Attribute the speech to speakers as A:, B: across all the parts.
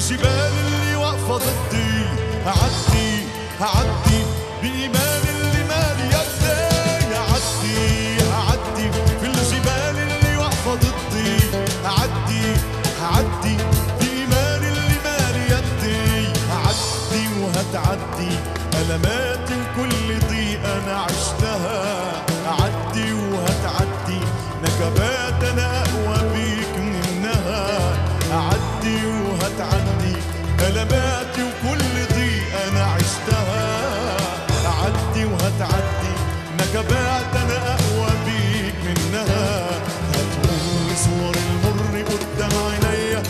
A: الجبال اللي واقفة ضدي هعدي هعدي بإيمان اللي مالي يدي هعدي هعدي في الجبال اللي واقفة ضدي هعدي هعدي بإيمان اللي مالي يدي هعدي وهتعدي ألماتي وكل ضيقة أنا عشتها هعدي وهتعدي نكبات أنا أقوى بيك منها هعدي وهتعدي ألماتي وكل ضيقة أنا عشتها هعدي وهتعدي نكبات أنا أقوى بيك منها هتقول صور المر قدام عينيا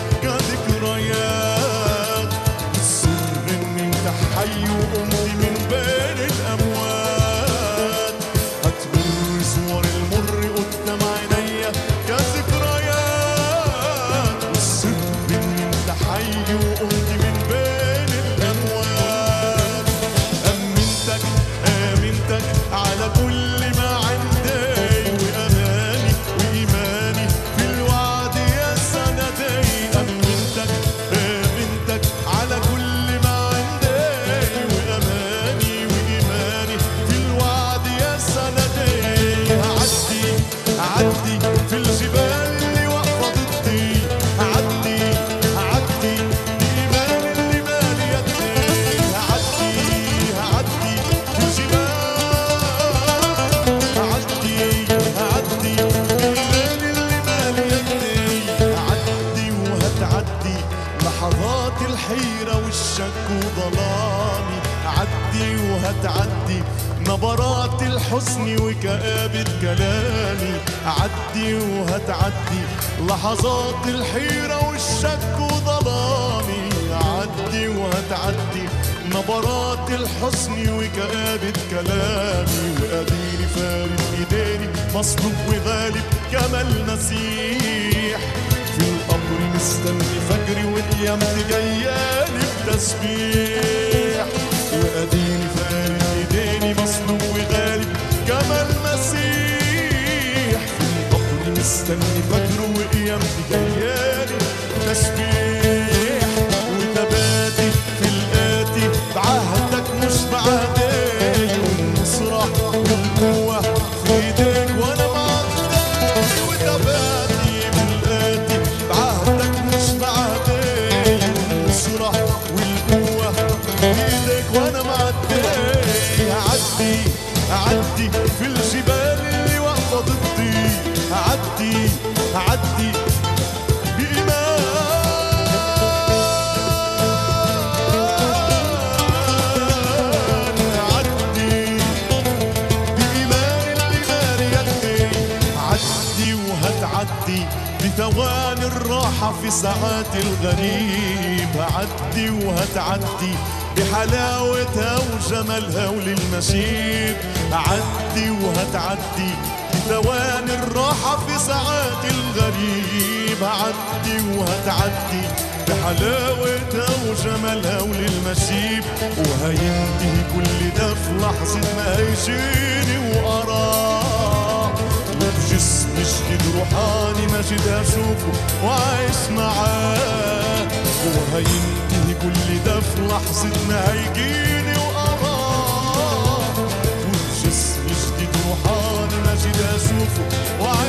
A: كذكريات السر ان انت حي وقمت من بين الاموات هتمر صور المر قدام عينيا كذكريات والسر ان انت حي وقمت من بين الاموات امنتك امنتك على كل ما عندي واماني وايماني في الوعد يا سندي امنتك امنتك على كل ما عندي واماني وايماني في الوعد يا سندي هعدي هعدي في الجبال اللي واقفه ضدي هعدي هعدي بايمان اللي مالي يدي هعدي هعدي في الجبال هعدي هعدي بايمان اللي مالي يدي هعدي وهتعدي لحظات الحيرة والشك وظلامي عدي وهتعدي نبرات الحزن وكآبة كلامي عدي وهتعدي لحظات الحيرة والشك وظلامي عدي وهتعدي نبرات الحزن وكآبة كلامي وأديني فارد إيديني مصلوب وغالب كما المسيح في القبر مستني فجري وقيامتي جايالي بتسبيح واديني فارد ايديني مصلوب وغالب كما المسيح في القبر مستني فجري وقيامتي جايالي بتسبيح وتباتي في الآتي بعهدك مش بعهدي والنصرة والقوة في ايديك وانا معدي وتباتي بالآتي بعهدك مش بعهدي والنصرة والقوة في ايديك وانا معدي هعدي هعدي في الجبال اللي واقفة ضدي هعدي هعدي بإيمان عدي بإيمان الإيمان يدي عدي وهتعدي بثواني الراحة في ساعات الغريب عدي وهتعدي بحلاوتها وجمالها وللمشيب عدي وهتعدي بثواني الراحة في ساعات الغريب عدي وهتعدي بحلاوتها وجمالها وللمشيب وهينتهي كل ده في لحظة ما هيجيني وأراه وبجسم جديد روحاني مجد أشوفه وعايش معاه وهينتهي كل ده في لحظة ما هيجيني وأراه وبجسم جديد روحاني مجد أشوفه وعايش